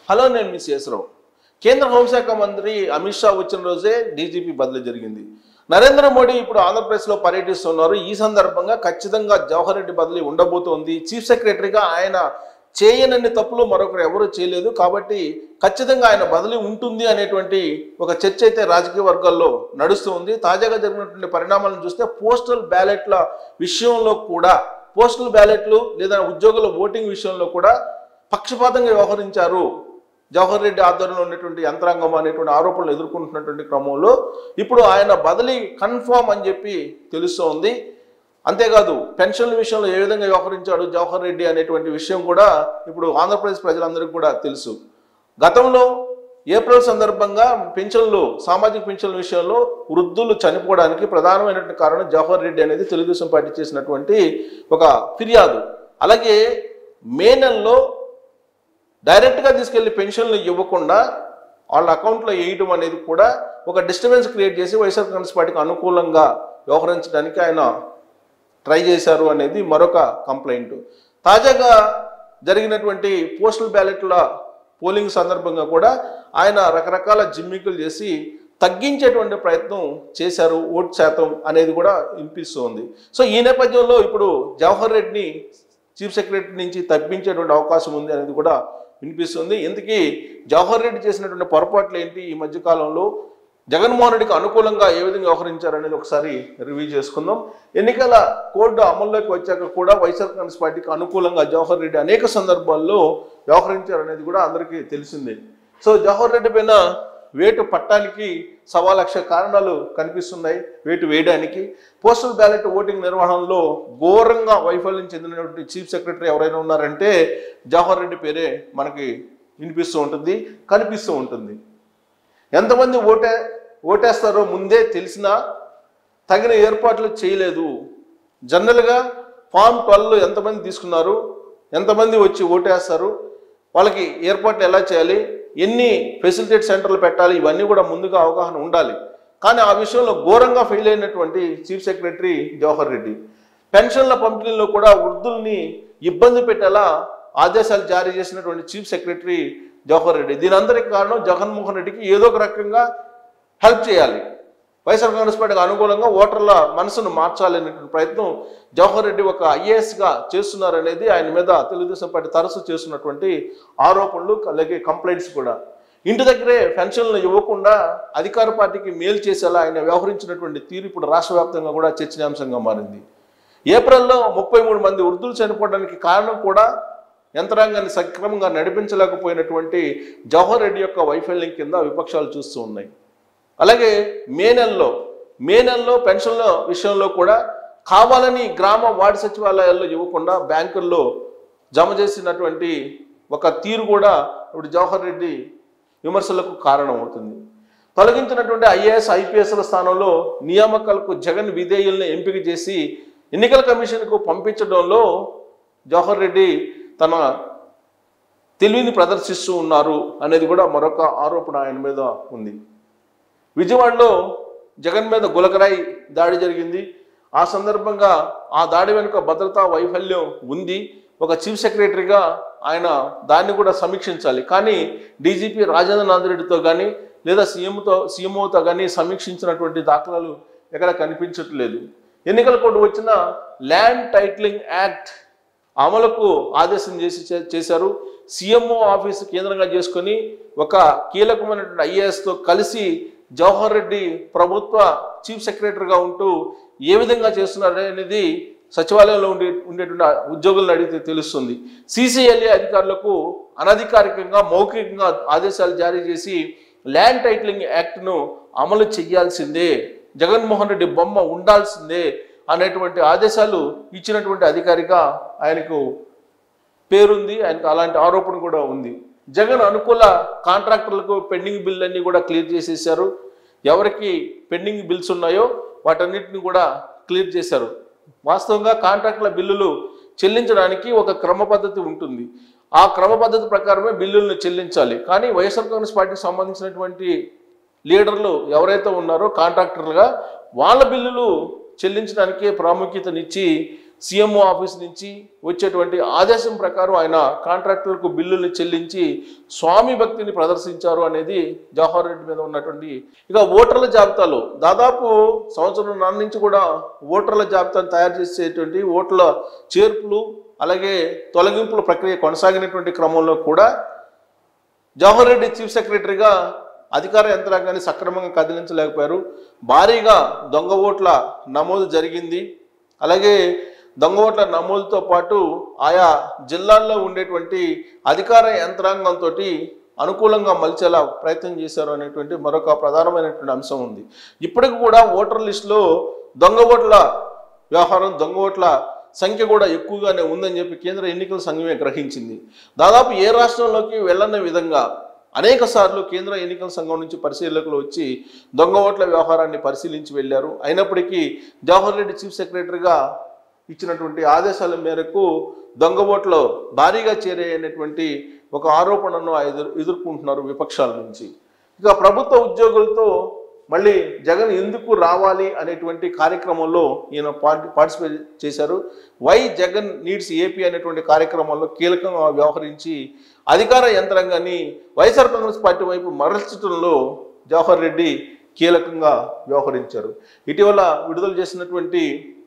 hello నేను miss యేసరావు కేంద్ర హోంశాఖ మంత్రి అమిత్ షా వచ్చిన రోజే డీజీపీ బదిలీ జరిగింది నరేంద్ర మోడీ ఇప్పుడు ఆంధ్రప్రదేశ్లో పర్యటిస్తున్నారు ఈ సందర్భంగా ఖచ్చితంగా జవహర్ రెడ్డి బదిలీ ఉండబోతోంది చీఫ్ సెక్రటరీగా ఆయన చేయనన్ని తప్పులు మరొకరు ఎవరూ చేయలేదు కాబట్టి ఖచ్చితంగా ఆయన బదిలీ ఉంటుంది అనేటువంటి ఒక చర్చ అయితే రాజకీయ వర్గాల్లో నడుస్తూ ఉంది తాజాగా జరిగినటువంటి పరిణామాలను చూస్తే పోస్టల్ బ్యాలెట్ల విషయంలో కూడా పోస్టల్ బ్యాలెట్లు లేదా ఉద్యోగుల ఓటింగ్ విషయంలో కూడా పక్షపాతంగా వ్యవహరించారు జవహర్ రెడ్డి ఆధ్వర్యంలో ఉన్నటువంటి యంత్రాంగం అనేటువంటి ఆరోపణలు ఎదుర్కొంటున్నటువంటి క్రమంలో ఇప్పుడు ఆయన బదిలీ కన్ఫామ్ అని చెప్పి తెలుస్తోంది అంతేకాదు పెన్షన్ల విషయంలో ఏ విధంగా వ్యవహరించాడు జవహర్ రెడ్డి అనేటువంటి విషయం కూడా ఇప్పుడు ఆంధ్రప్రదేశ్ ప్రజలందరికీ కూడా తెలుసు గతంలో ఏప్రిల్ సందర్భంగా పింఛన్లు సామాజిక పింఛన్ల విషయంలో వృద్ధులు చనిపోవడానికి ప్రధానమైనటువంటి కారణం జవహర్ రెడ్డి అనేది తెలుగుదేశం పార్టీ చేసినటువంటి ఒక ఫిర్యాదు అలాగే మే నెలలో డైరెక్ట్గా తీసుకెళ్లి పెన్షన్లు ఇవ్వకుండా వాళ్ళ అకౌంట్లో వేయటం అనేది కూడా ఒక డిస్టర్బెన్స్ క్రియేట్ చేసి వైఎస్ఆర్ కాంగ్రెస్ పార్టీకి అనుకూలంగా వ్యవహరించడానికి ఆయన ట్రై చేశారు అనేది మరొక కంప్లైంట్ తాజాగా జరిగినటువంటి పోస్టల్ బ్యాలెట్ల పోలింగ్ సందర్భంగా కూడా ఆయన రకరకాల జిమ్మికులు చేసి తగ్గించేటువంటి ప్రయత్నం చేశారు ఓటు శాతం అనేది కూడా వినిపిస్తుంది సో ఈ నేపథ్యంలో ఇప్పుడు జవహర్ రెడ్డిని చీఫ్ సెక్రటరీ నుంచి తప్పించేటువంటి అవకాశం ఉంది అనేది కూడా వినిపిస్తుంది ఇందుకీ జవహర్ రెడ్డి చేసినటువంటి పొరపాట్లు ఏంటి ఈ మధ్యకాలంలో జగన్మోహన్ రెడ్డికి అనుకూలంగా ఏ విధంగా వ్యవహరించారనేది ఒకసారి రివ్యూ చేసుకుందాం ఎన్నికల కోడ్ అమల్లోకి వచ్చాక కూడా వైఎస్ఆర్ కాంగ్రెస్ పార్టీకి అనుకూలంగా జవహర్ రెడ్డి అనేక సందర్భాల్లో వ్యవహరించారనేది కూడా అందరికీ తెలిసిందే సో జవహర్ రెడ్డి పైన వేటు పట్టానికి సవా లక్ష కారణాలు కనిపిస్తున్నాయి వేటు వేయడానికి పోస్టల్ బ్యాలెట్ ఓటింగ్ నిర్వహణలో ఘోరంగా వైఫల్యం చెందినటువంటి చీఫ్ సెక్రటరీ ఎవరైనా ఉన్నారంటే జవహర్ రెడ్డి పేరే మనకి వినిపిస్తూ ఉంటుంది కనిపిస్తూ ఉంటుంది ఎంతమంది ఓటే ఓటేస్తారో ముందే తెలిసినా తగిన ఏర్పాట్లు చేయలేదు జనరల్గా ఫామ్ ట్వెల్వ్ ఎంతమంది తీసుకున్నారు ఎంతమంది వచ్చి ఓటేస్తారు వాళ్ళకి ఏర్పాట్లు ఎలా చేయాలి ఎన్ని ఫెసిలిటేట్ సెంటర్లు పెట్టాలి ఇవన్నీ కూడా ముందుగా అవగాహన ఉండాలి కానీ ఆ విషయంలో ఘోరంగా ఫెయిల్ అయినటువంటి చీఫ్ సెక్రటరీ జవహర్ రెడ్డి పెన్షన్ల పంపిణీలో కూడా వృద్ధుల్ని ఇబ్బంది పెట్టేలా ఆదేశాలు జారీ చేసినటువంటి చీఫ్ సెక్రటరీ జవహర్ రెడ్డి దీని అందరికి కారణం జగన్మోహన్ రెడ్డికి ఏదో ఒక రకంగా హెల్ప్ చేయాలి వైఎస్ఆర్ కాంగ్రెస్ పార్టీకి అనుకూలంగా ఓటర్ల మనసును మార్చాలనేటువంటి ప్రయత్నం జవహర్ రెడ్డి ఒక ఐఏఎస్గా చేస్తున్నారనేది ఆయన మీద తెలుగుదేశం పార్టీ తరచు చేస్తున్నటువంటి ఆరోపణలు అలాగే కంప్లైంట్స్ కూడా ఇంటి దగ్గరే పెన్షన్లు ఇవ్వకుండా అధికార పార్టీకి మేలు చేసేలా ఆయన వ్యవహరించినటువంటి తీరు ఇప్పుడు రాష్ట్ర వ్యాప్తంగా కూడా చర్చనీయాంశంగా మారింది ఏప్రిల్లో ముప్పై మూడు మంది వృద్ధులు చనిపోవడానికి కారణం కూడా యంత్రాంగాన్ని సక్రమంగా నడిపించలేకపోయినటువంటి జవహర్ రెడ్డి యొక్క వైఫల్యం కింద విపక్షాలు చూస్తూ ఉన్నాయి అలాగే మే నెలలో మే నెలలో పెన్షన్ల విషయంలో కూడా కావాలని గ్రామ వార్డు సచివాలయాల్లో ఇవ్వకుండా బ్యాంకుల్లో జమ చేసినటువంటి ఒక తీరు కూడా ఇప్పుడు జవహర్ రెడ్డి విమర్శలకు కారణమవుతుంది తొలగించినటువంటి ఐఏఎస్ ఐపీఎస్ల స్థానంలో నియామకాలకు జగన్ విధేయుల్ని ఎంపిక చేసి ఎన్నికల కమిషన్కు పంపించడంలో జవహర్ రెడ్డి తన తెలివిని ప్రదర్శిస్తూ ఉన్నారు అనేది కూడా మరొక ఆరోపణ ఆయన మీద ఉంది విజయవాడలో జగన్ మీద గులకరాయి దాడి జరిగింది ఆ సందర్భంగా ఆ దాడి వెనుక భద్రతా వైఫల్యం ఉంది ఒక చీఫ్ సెక్రటరీగా ఆయన దాన్ని కూడా సమీక్షించాలి కానీ డీజీపీ రాజేంద్రనాథ్ రెడ్డితో కానీ లేదా సీఎంతో సీఎంఓతో కానీ సమీక్షించినటువంటి దాఖలాలు ఎక్కడ కనిపించట్లేదు ఎన్నికల కోడ్ వచ్చిన ల్యాండ్ టైటిలింగ్ యాక్ట్ అమలుకు ఆదేశం చేసి చే- చేశారు సీఎంఓ ఆఫీసు కేంద్రంగా చేసుకొని ఒక కీలకమైనటువంటి ఐఏఎస్తో కలిసి జవహర్ రెడ్డి ప్రభుత్వ చీఫ్ సెక్రటరీగా ఉంటూ ఏ విధంగా చేస్తున్నారు అనేది సచివాలయంలో ఉండే ఉండేటువంటి ఉద్యోగులను అడిగితే తెలుస్తుంది సీసీఎల్ఏ అధికారులకు అనధికారికంగా మౌఖికంగా ఆదేశాలు జారీ చేసి ల్యాండ్ టైటిలింగ్ యాక్ట్ను అమలు చేయాల్సిందే జగన్మోహన్ రెడ్డి బొమ్మ ఉండాల్సిందే అనేటువంటి ఆదేశాలు ఇచ్చినటువంటి అధికారిగా ఆయనకు పేరుంది ఆయనకు అలాంటి ఆరోపణ కూడా ఉంది జగన్ అనుకూల కాంట్రాక్టర్లకు పెండింగ్ బిల్ అన్ని కూడా క్లియర్ చేసేసారు ఎవరికి పెండింగ్ బిల్స్ ఉన్నాయో వాటన్నిటిని కూడా క్లియర్ చేశారు వాస్తవంగా కాంట్రాక్టుల బిల్లులు చెల్లించడానికి ఒక క్రమ పద్ధతి ఉంటుంది ఆ క్రమ పద్ధతి ప్రకారమే బిల్లులను చెల్లించాలి కానీ వైఎస్ఆర్ కాంగ్రెస్ పార్టీకి సంబంధించినటువంటి లీడర్లు ఎవరైతే ఉన్నారో కాంట్రాక్టర్లుగా వాళ్ళ బిల్లులు చెల్లించడానికి ప్రాముఖ్యతనిచ్చి సీఎంఓ ఆఫీస్ నుంచి వచ్చేటువంటి ఆదేశం ప్రకారం ఆయన కాంట్రాక్టర్లకు బిల్లులు చెల్లించి స్వామి భక్తిని ప్రదర్శించారు అనేది జవహర్ రెడ్డి మీద ఉన్నటువంటి ఇక ఓటర్ల జాబితాలో దాదాపు సంవత్సరం నాన్న నుంచి కూడా ఓటర్ల జాబితాను తయారు చేసేటువంటి ఓట్ల చేర్పులు అలాగే తొలగింపుల ప్రక్రియ కొనసాగినటువంటి క్రమంలో కూడా జవహర్ రెడ్డి చీఫ్ సెక్రటరీగా అధికార యంత్రాంగాన్ని సక్రమంగా కదిలించలేకపోయారు భారీగా దొంగ ఓట్ల నమోదు జరిగింది అలాగే దొంగ ఓట్ల నమోదుతో పాటు ఆయా జిల్లాల్లో ఉండేటువంటి అధికార యంత్రాంగంతో అనుకూలంగా మలిచేలా ప్రయత్నం చేశారు అనేటువంటి మరొక ప్రధానమైనటువంటి అంశం ఉంది ఇప్పటికి కూడా ఓటర్ లిస్టులో దొంగ ఓట్ల వ్యవహారం దొంగ ఓట్ల సంఖ్య కూడా ఎక్కువగానే ఉందని చెప్పి కేంద్ర ఎన్నికల సంఘమే గ్రహించింది దాదాపు ఏ రాష్ట్రంలోకి వెళ్ళని విధంగా అనేక సార్లు కేంద్ర ఎన్నికల సంఘం నుంచి పరిశీలకులు వచ్చి దొంగ ఓట్ల వ్యవహారాన్ని పరిశీలించి వెళ్ళారు అయినప్పటికీ జవహర్ రెడ్డి చీఫ్ సెక్రటరీగా ఇచ్చినటువంటి ఆదేశాల మేరకు దొంగ ఓట్లు భారీగా చేరేయనటువంటి ఒక ఆరోపణను ఎదురు ఎదుర్కొంటున్నారు విపక్షాల నుంచి ఇక ప్రభుత్వ ఉద్యోగులతో మళ్ళీ జగన్ ఎందుకు రావాలి అనేటువంటి కార్యక్రమంలో ఈయన పార్టి పార్టిసిపేట్ చేశారు వై జగన్ నీడ్స్ ఏపీ అనేటువంటి కార్యక్రమంలో కీలకంగా వ్యవహరించి అధికార యంత్రాంగాన్ని వైఎస్ఆర్ కాంగ్రెస్ పార్టీ వైపు మరల్చడంలో జవహర్ రెడ్డి కీలకంగా వ్యవహరించారు ఇటీవల విడుదల చేసినటువంటి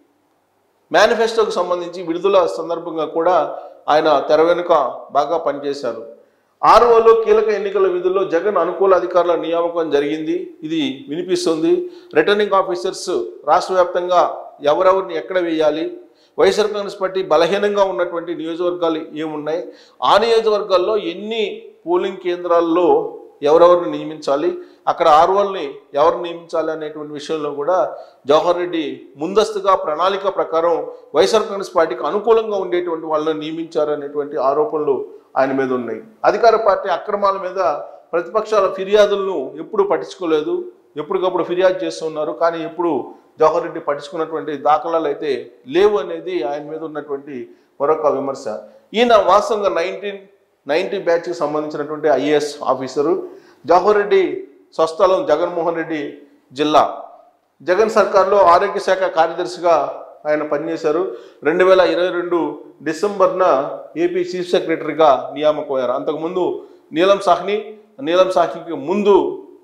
మేనిఫెస్టోకు సంబంధించి విడుదల సందర్భంగా కూడా ఆయన తెర వెనుక బాగా పనిచేశారు ఆర్ఓలో కీలక ఎన్నికల విధుల్లో జగన్ అనుకూల అధికారుల నియామకం జరిగింది ఇది వినిపిస్తుంది రిటర్నింగ్ ఆఫీసర్స్ రాష్ట్ర వ్యాప్తంగా ఎవరెవరిని ఎక్కడ వేయాలి వైఎస్ఆర్ కాంగ్రెస్ పార్టీ బలహీనంగా ఉన్నటువంటి నియోజకవర్గాలు ఏమున్నాయి ఆ నియోజకవర్గాల్లో ఎన్ని పోలింగ్ కేంద్రాల్లో ఎవరెవరిని నియమించాలి అక్కడ ఆర్వల్ని ఎవరు నియమించాలి అనేటువంటి విషయంలో కూడా జవహర్ రెడ్డి ముందస్తుగా ప్రణాళిక ప్రకారం వైఎస్ఆర్ కాంగ్రెస్ పార్టీకి అనుకూలంగా ఉండేటువంటి వాళ్ళని నియమించారు అనేటువంటి ఆరోపణలు ఆయన మీద ఉన్నాయి అధికార పార్టీ అక్రమాల మీద ప్రతిపక్షాల ఫిర్యాదులను ఎప్పుడు పట్టించుకోలేదు ఎప్పటికప్పుడు ఫిర్యాదు చేస్తున్నారు కానీ ఎప్పుడు జవహర్ రెడ్డి పట్టించుకున్నటువంటి దాఖలాలు అయితే లేవు అనేది ఆయన మీద ఉన్నటువంటి మరొక విమర్శ ఈయన వాస్తవంగా నైన్టీన్ నైన్టీ బ్యాచ్కి సంబంధించినటువంటి ఐఏఎస్ ఆఫీసరు జవహర్ రెడ్డి స్వస్థలం జగన్మోహన్ రెడ్డి జిల్లా జగన్ సర్కార్లో ఆరోగ్య శాఖ కార్యదర్శిగా ఆయన పనిచేశారు రెండు వేల ఇరవై రెండు డిసెంబర్న ఏపీ చీఫ్ సెక్రటరీగా నియామకమయ్యారు అంతకుముందు నీలం సాహ్ని నీలం సాహ్నికి ముందు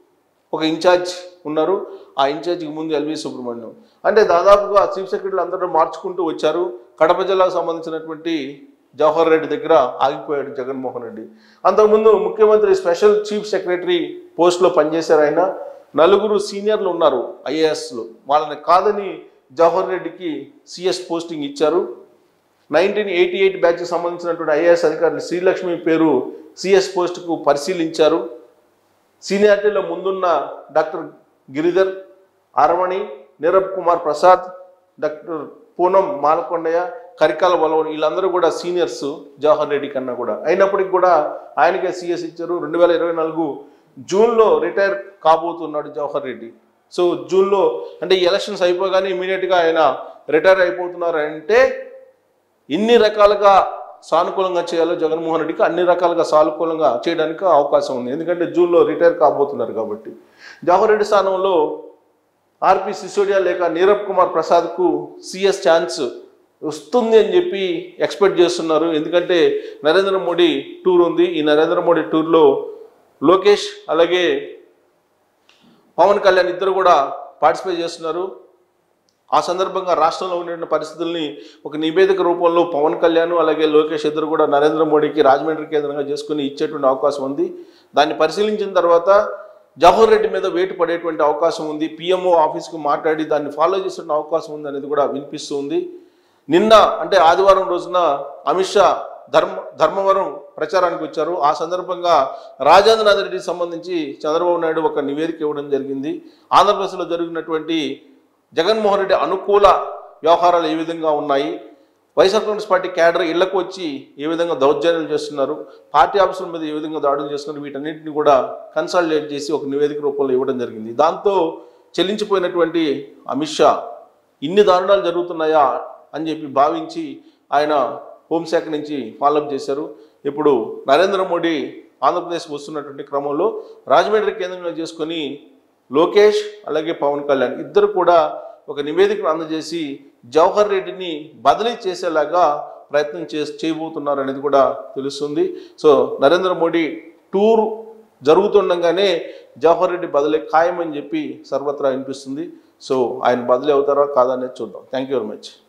ఒక ఇన్ఛార్జ్ ఉన్నారు ఆ ఇన్ఛార్జికి ముందు ఎల్వి సుబ్రహ్మణ్యం అంటే దాదాపుగా చీఫ్ సెక్రటరీలు అందరూ మార్చుకుంటూ వచ్చారు కడప జిల్లాకు సంబంధించినటువంటి జవహర్ రెడ్డి దగ్గర ఆగిపోయాడు జగన్మోహన్ రెడ్డి అంతకుముందు ముఖ్యమంత్రి స్పెషల్ చీఫ్ సెక్రటరీ పోస్ట్లో పనిచేశారు ఆయన నలుగురు సీనియర్లు ఉన్నారు ఐఏఎస్లు వాళ్ళని కాదని జవహర్ రెడ్డికి సిఎస్ పోస్టింగ్ ఇచ్చారు నైన్టీన్ ఎయిటీ ఎయిట్ బ్యాచ్కి సంబంధించినటువంటి ఐఏఎస్ అధికారులు శ్రీలక్ష్మి పేరు సిఎస్ పోస్టుకు పరిశీలించారు సీనియారిటీలో ముందున్న డాక్టర్ గిరిధర్ అరమణి నీరబ్ కుమార్ ప్రసాద్ డాక్టర్ పూనం మాలకొండయ్య కరికాల బలవన్ వీళ్ళందరూ కూడా సీనియర్స్ జవహర్ రెడ్డి కన్నా కూడా అయినప్పటికీ కూడా ఆయనకే సిఎస్ ఇచ్చారు రెండు వేల ఇరవై నాలుగు జూన్లో రిటైర్ కాబోతున్నాడు జవహర్ రెడ్డి సో జూన్లో అంటే ఈ ఎలక్షన్స్ అయిపోగానే ఇమీడియట్గా ఆయన రిటైర్ అయిపోతున్నారు అంటే ఇన్ని రకాలుగా సానుకూలంగా చేయాలో జగన్మోహన్ రెడ్డికి అన్ని రకాలుగా సానుకూలంగా చేయడానికి అవకాశం ఉంది ఎందుకంటే జూన్లో రిటైర్ కాబోతున్నారు కాబట్టి జవహర్ రెడ్డి స్థానంలో ఆర్పి సిసోడియా లేక నీరబ్ కుమార్ ప్రసాద్కు సిఎస్ ఛాన్స్ వస్తుంది అని చెప్పి ఎక్స్పెక్ట్ చేస్తున్నారు ఎందుకంటే నరేంద్ర మోడీ టూర్ ఉంది ఈ నరేంద్ర మోడీ టూర్లో లోకేష్ అలాగే పవన్ కళ్యాణ్ ఇద్దరు కూడా పార్టిసిపేట్ చేస్తున్నారు ఆ సందర్భంగా రాష్ట్రంలో ఉన్న పరిస్థితుల్ని ఒక నివేదిక రూపంలో పవన్ కళ్యాణ్ అలాగే లోకేష్ ఇద్దరు కూడా నరేంద్ర మోడీకి రాజమండ్రి కేంద్రంగా చేసుకుని ఇచ్చేటువంటి అవకాశం ఉంది దాన్ని పరిశీలించిన తర్వాత జవహర్ రెడ్డి మీద వేటు పడేటువంటి అవకాశం ఉంది పిఎంఓ ఆఫీస్కి మాట్లాడి దాన్ని ఫాలో చేసే అవకాశం ఉంది అనేది కూడా వినిపిస్తుంది నిన్న అంటే ఆదివారం రోజున అమిత్ షా ధర్మ ధర్మవరం ప్రచారానికి వచ్చారు ఆ సందర్భంగా రాజేంద్రనాథ్ రెడ్డికి సంబంధించి చంద్రబాబు నాయుడు ఒక నివేదిక ఇవ్వడం జరిగింది ఆంధ్రప్రదేశ్లో జరిగినటువంటి జగన్మోహన్ రెడ్డి అనుకూల వ్యవహారాలు ఏ విధంగా ఉన్నాయి వైఎస్ఆర్ కాంగ్రెస్ పార్టీ క్యాడర్ ఇళ్లకు వచ్చి ఏ విధంగా దౌర్జన్యాలు చేస్తున్నారు పార్టీ ఆఫీసుల మీద ఏ విధంగా దాడులు చేస్తున్నారు వీటన్నిటిని కూడా కన్సల్టేట్ చేసి ఒక నివేదిక రూపంలో ఇవ్వడం జరిగింది దాంతో చెల్లించిపోయినటువంటి అమిత్ షా ఇన్ని దారుణాలు జరుగుతున్నాయా అని చెప్పి భావించి ఆయన హోంశాఖ నుంచి ఫాలోఅప్ చేశారు ఇప్పుడు నరేంద్ర మోడీ ఆంధ్రప్రదేశ్ వస్తున్నటువంటి క్రమంలో రాజమండ్రి కేంద్రంగా చేసుకొని లోకేష్ అలాగే పవన్ కళ్యాణ్ ఇద్దరు కూడా ఒక నివేదికను అందజేసి జవహర్ రెడ్డిని బదిలీ చేసేలాగా ప్రయత్నం చే చేయబోతున్నారు అనేది కూడా తెలుస్తుంది సో నరేంద్ర మోడీ టూర్ జరుగుతుండగానే జవహర్ రెడ్డి బదిలీ ఖాయమని చెప్పి సర్వత్రా వినిపిస్తుంది సో ఆయన బదిలీ అవుతారా కాదనేది చూద్దాం థ్యాంక్ యూ వెరీ మచ్